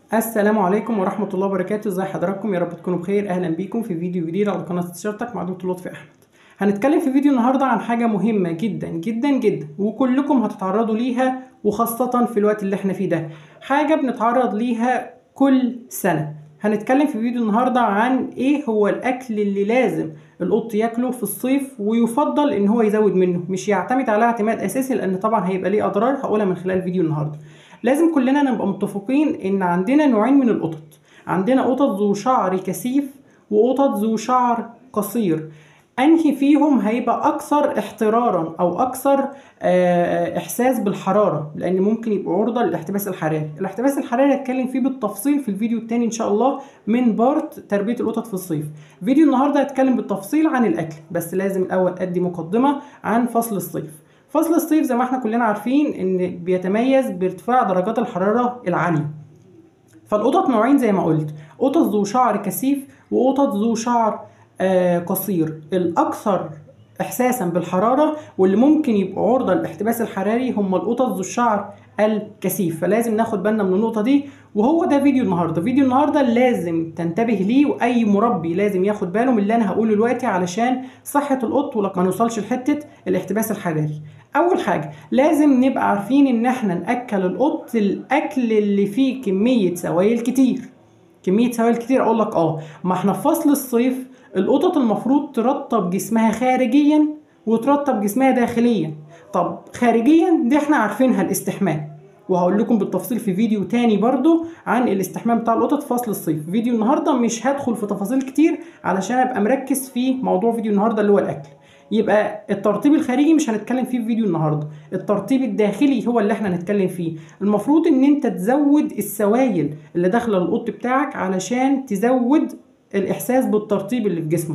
السلام عليكم ورحمة الله وبركاته ازي حضراتكم يا رب تكونوا بخير اهلا بيكم في فيديو جديد على قناة استشارتك مع دكتور لطفي احمد هنتكلم في فيديو النهاردة عن حاجة مهمة جدا جدا جدا وكلكم هتتعرضوا ليها وخاصة في الوقت اللي احنا فيه ده حاجة بنتعرض ليها كل سنة هنتكلم في فيديو النهاردة عن ايه هو الاكل اللي لازم القط ياكله في الصيف ويفضل ان هو يزود منه مش يعتمد على اعتماد اساسي لان طبعا هيبقى ليه اضرار هقولها من خلال فيديو النهارده لازم كلنا نبقى متفقين ان عندنا نوعين من القطط عندنا قطط ذو شعر كثيف وقطط ذو شعر قصير انهي فيهم هيبقى اكثر احترارا او اكثر احساس بالحراره لان ممكن يبقوا عرضه للاحتباس الحراري الاحتباس الحراري هتكلم فيه بالتفصيل في الفيديو التاني ان شاء الله من بارت تربيه القطط في الصيف فيديو النهارده هتكلم بالتفصيل عن الاكل بس لازم الاول ادي مقدمه عن فصل الصيف فصل الصيف زي ما احنا كلنا عارفين ان بيتميز بارتفاع درجات الحراره العاليه فالقطط نوعين زي ما قلت قطط ذو شعر كثيف وقطط ذو شعر آه قصير الاكثر احساسا بالحراره واللي ممكن يبقوا عرضه للاحتباس الحراري هم القطط ذو الشعر الكثيف فلازم ناخد بالنا من النقطه دي وهو ده فيديو النهارده فيديو النهارده لازم تنتبه ليه واي مربي لازم ياخد باله من اللي انا هقوله دلوقتي علشان صحه القط وما نوصلش لحته الاحتباس الحراري اول حاجه لازم نبقى عارفين ان احنا ناكل القط الاكل اللي فيه كميه سوائل كتير كميه سوائل كتير اقول لك اه ما احنا في فصل الصيف القطط المفروض ترطب جسمها خارجيا وترطب جسمها داخليا طب خارجيا دي احنا عارفينها الاستحمام وهقول لكم بالتفصيل في فيديو تاني برضو عن الاستحمام بتاع القطط في فصل الصيف فيديو النهارده مش هدخل في تفاصيل كتير علشان ابقى مركز في موضوع فيديو النهارده اللي هو الاكل يبقى الترطيب الخارجي مش هنتكلم فيه في فيديو النهارده الترطيب الداخلي هو اللي احنا هنتكلم فيه المفروض ان انت تزود السوائل اللي داخله القط بتاعك علشان تزود الاحساس بالترطيب اللي في جسمه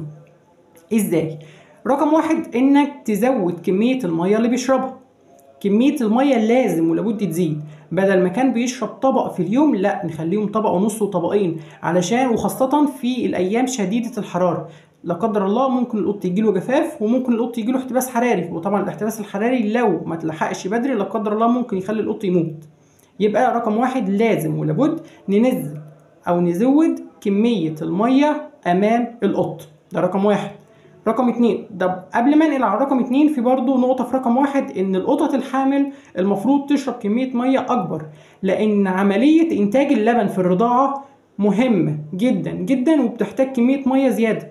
ازاي رقم واحد انك تزود كميه الميه اللي بيشربها كميه الميه لازم ولابد تزيد بدل ما كان بيشرب طبق في اليوم لا نخليهم طبق ونص وطبقين علشان وخاصه في الايام شديده الحراره لا قدر الله ممكن القط يجيله جفاف وممكن القط يجيله احتباس حراري وطبعا الاحتباس الحراري لو ما تلحقش بدري لا قدر الله ممكن يخلي القط يموت يبقى رقم واحد لازم ولابد ننزل او نزود كمية المية امام القط ده رقم واحد رقم اتنين ده قبل ما انقل على رقم اتنين في برضو نقطة في رقم واحد ان القطط الحامل المفروض تشرب كمية مية اكبر لان عملية انتاج اللبن في الرضاعة مهمة جدا جدا وبتحتاج كمية مية زيادة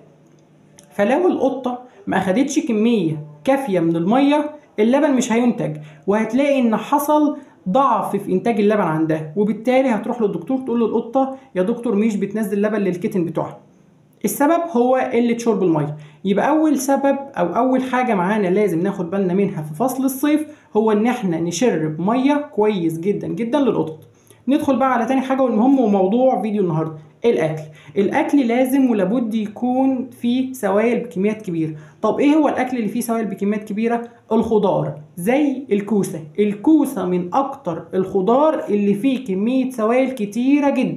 فلو القطة ما اخدتش كمية كافية من المية اللبن مش هينتج وهتلاقي ان حصل ضعف في انتاج اللبن عندها وبالتالي هتروح للدكتور تقول له القطه يا دكتور مش بتنزل لبن للكتن بتوعها السبب هو قله شرب الميه يبقى اول سبب او اول حاجه معانا لازم ناخد بالنا منها في فصل الصيف هو ان احنا نشرب ميه كويس جدا جدا للقطط ندخل بقى على تاني حاجه والمهم وموضوع فيديو النهارده الاكل الاكل لازم ولابد يكون فيه سوائل بكميات كبيره طب ايه هو الاكل اللي فيه سوائل بكميات كبيره الخضار زي الكوسه الكوسه من اكتر الخضار اللي فيه كميه سوائل كتيره جدا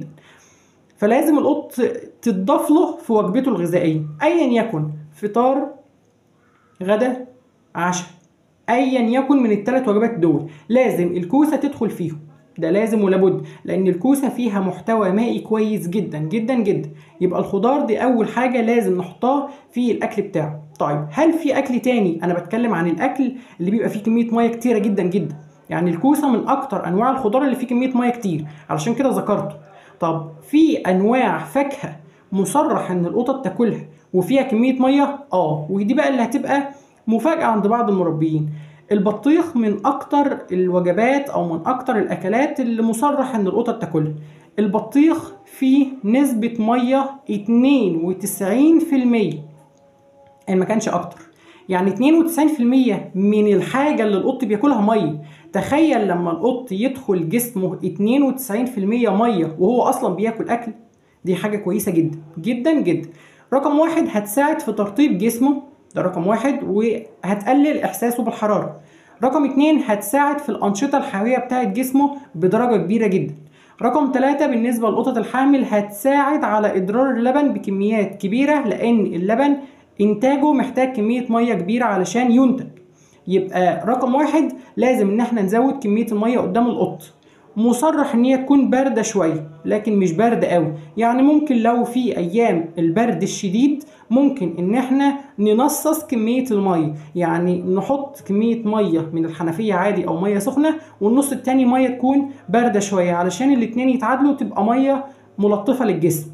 فلازم القط تضاف له في وجبته الغذائيه ايا يكن فطار غدا عشاء ايا يكن من الثلاث وجبات دول لازم الكوسه تدخل فيهم ده لازم ولابد لان الكوسه فيها محتوى مائي كويس جدا جدا جدا يبقى الخضار دي اول حاجه لازم نحطها في الاكل بتاعه طيب هل في اكل تاني انا بتكلم عن الاكل اللي بيبقى فيه كميه ميه كتيره جدا جدا يعني الكوسه من اكتر انواع الخضار اللي فيه كميه ميه كتير علشان كده ذكرته طب في انواع فاكهه مصرح ان القطط تاكلها وفيها كميه ميه اه ودي بقى اللي هتبقى مفاجاه عند بعض المربيين البطيخ من اكتر الوجبات او من اكتر الاكلات اللي مصرح ان القطط تاكلها البطيخ فيه نسبة مية 92% ان ما كانش اكتر يعني 92% من الحاجة اللي القط بياكلها مية تخيل لما القط يدخل جسمه 92% مية وهو اصلا بياكل اكل دي حاجة كويسة جدا جدا جدا رقم واحد هتساعد في ترطيب جسمه ده رقم واحد وهتقلل احساسه بالحراره رقم اتنين هتساعد في الانشطه الحيويه بتاعه جسمه بدرجه كبيره جدا رقم ثلاثة بالنسبة للقطط الحامل هتساعد على إدرار اللبن بكميات كبيرة لأن اللبن إنتاجه محتاج كمية مية كبيرة علشان ينتج يبقى رقم واحد لازم إن احنا نزود كمية المية قدام القط مصرح ان هي تكون بارده شويه لكن مش بارده قوي يعني ممكن لو في ايام البرد الشديد ممكن ان احنا ننصص كميه الميه يعني نحط كميه ميه من الحنفيه عادي او ميه سخنه والنص التاني ميه تكون بارده شويه علشان الاتنين يتعادلوا تبقى ميه ملطفه للجسم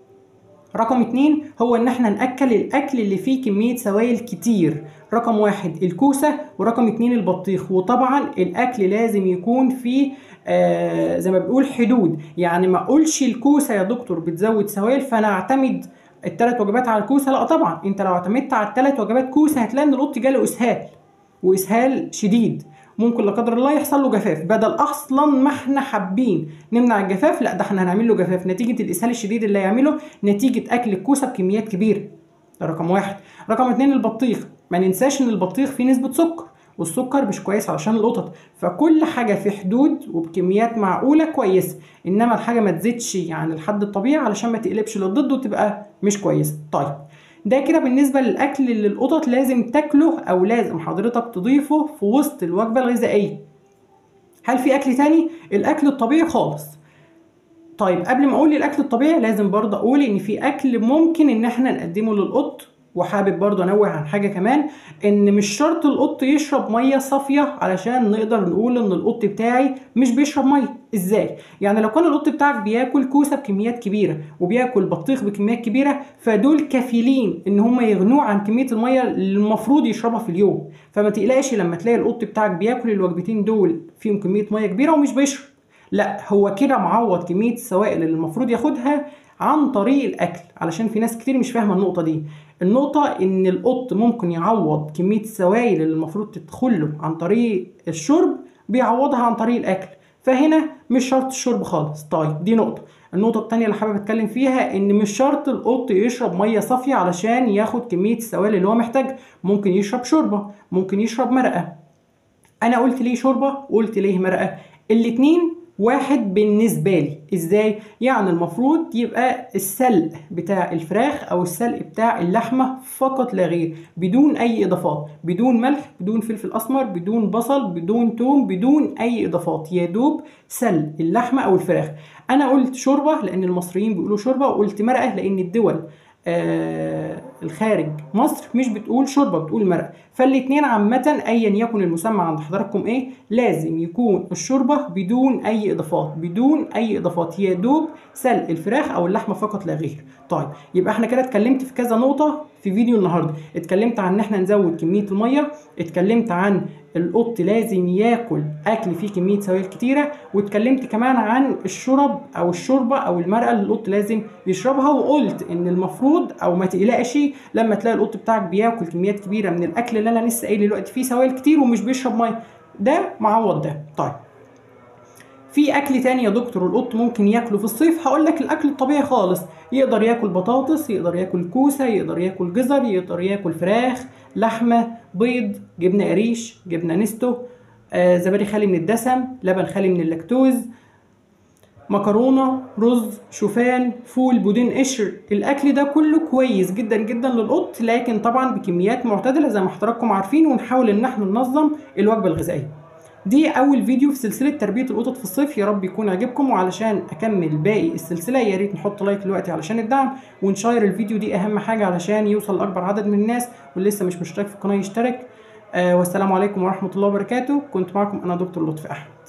رقم اتنين هو ان احنا ناكل الاكل اللي فيه كميه سوائل كتير رقم واحد الكوسه ورقم اتنين البطيخ وطبعا الاكل لازم يكون فيه آه زي ما بنقول حدود يعني ما اقولش الكوسه يا دكتور بتزود سوائل فانا اعتمد الثلاث وجبات على الكوسه لا طبعا انت لو اعتمدت على الثلاث وجبات كوسه هتلاقي ان القط جاله اسهال واسهال شديد ممكن لا قدر الله يحصل له جفاف بدل اصلا ما احنا حابين نمنع الجفاف لا ده احنا هنعمل له جفاف نتيجه الاسهال الشديد اللي هيعمله نتيجه اكل الكوسه بكميات كبيره ده رقم واحد رقم اتنين البطيخ ما ننساش ان البطيخ فيه نسبه سكر والسكر مش كويس علشان القطط فكل حاجه في حدود وبكميات معقوله كويسه انما الحاجه ما تزيدش عن الحد الطبيعي علشان ما تقلبش للضد وتبقى مش كويسه طيب ده كده بالنسبة للأكل اللي القطط لازم تاكله أو لازم حضرتك تضيفه في وسط الوجبة الغذائية هل في أكل تاني؟ الأكل الطبيعي خالص طيب قبل ما أقول الأكل الطبيعي لازم برضه أقول إن في أكل ممكن إن إحنا نقدمه للقط وحابب برضه انوه عن حاجه كمان ان مش شرط القط يشرب ميه صافيه علشان نقدر نقول ان القط بتاعي مش بيشرب ميه ازاي يعني لو كان القط بتاعك بياكل كوسه بكميات كبيره وبياكل بطيخ بكميات كبيره فدول كفيلين ان هم يغنوه عن كميه الميه اللي المفروض يشربها في اليوم فما تقلقش لما تلاقي القط بتاعك بياكل الوجبتين دول فيهم كميه ميه كبيره ومش بيشرب لا هو كده معوض كميه السوائل اللي المفروض ياخدها عن طريق الاكل علشان في ناس كتير مش فاهمه النقطه دي النقطة إن القط ممكن يعوض كمية السوائل اللي المفروض تدخله عن طريق الشرب بيعوضها عن طريق الأكل فهنا مش شرط الشرب خالص طيب دي نقطة النقطة التانية اللي حابب أتكلم فيها إن مش شرط القط يشرب مية صافية علشان ياخد كمية السوائل اللي هو محتاج ممكن يشرب شوربة ممكن يشرب مرقة أنا قلت ليه شوربة وقلت ليه مرقة الاتنين واحد بالنسبة لي ازاي؟ يعني المفروض يبقى السلق بتاع الفراخ او السلق بتاع اللحمة فقط لا غير بدون اي اضافات بدون ملح بدون فلفل اسمر بدون بصل بدون توم بدون اي اضافات يا دوب سلق اللحمة او الفراخ انا قلت شوربة لان المصريين بيقولوا شوربة وقلت مرقة لان الدول آه الخارج مصر مش بتقول شوربه بتقول مرقه فالاتنين عامه ايا يكن المسمى عند حضراتكم ايه لازم يكون الشوربه بدون اي اضافات بدون اي اضافات يا دوب سلق الفراخ او اللحمه فقط لا غير طيب يبقى احنا كده اتكلمت في كذا نقطه في فيديو النهارده اتكلمت عن ان احنا نزود كميه الميه اتكلمت عن القط لازم ياكل اكل فيه كميه سوائل كتيره واتكلمت كمان عن الشرب او الشوربه او المرقه اللي القط لازم يشربها وقلت ان المفروض او ما تقلقش لما تلاقي القط بتاعك بياكل كميات كبيره من الاكل اللي انا لسه قايل دلوقتي فيه سوائل كتير ومش بيشرب ميه ده معوض ده طيب في اكل تاني يا دكتور القط ممكن ياكله في الصيف هقول لك الاكل الطبيعي خالص يقدر ياكل بطاطس يقدر ياكل كوسه يقدر ياكل جزر يقدر ياكل فراخ لحمه بيض جبنه قريش جبنه نستو آه زبادي خالي من الدسم لبن خالي من اللاكتوز مكرونه رز شوفان فول بودين قشر الاكل ده كله كويس جدا جدا للقط لكن طبعا بكميات معتدله زي ما حضراتكم عارفين ونحاول ان احنا ننظم الوجبه الغذائيه دي اول فيديو في سلسله تربيه القطط في الصيف يا رب يكون عجبكم وعلشان اكمل باقي السلسله يا ريت نحط لايك دلوقتي علشان الدعم ونشير الفيديو دي اهم حاجه علشان يوصل لاكبر عدد من الناس واللي لسه مش مشترك في القناه يشترك آه والسلام عليكم ورحمه الله وبركاته كنت معكم انا دكتور لطفي احمد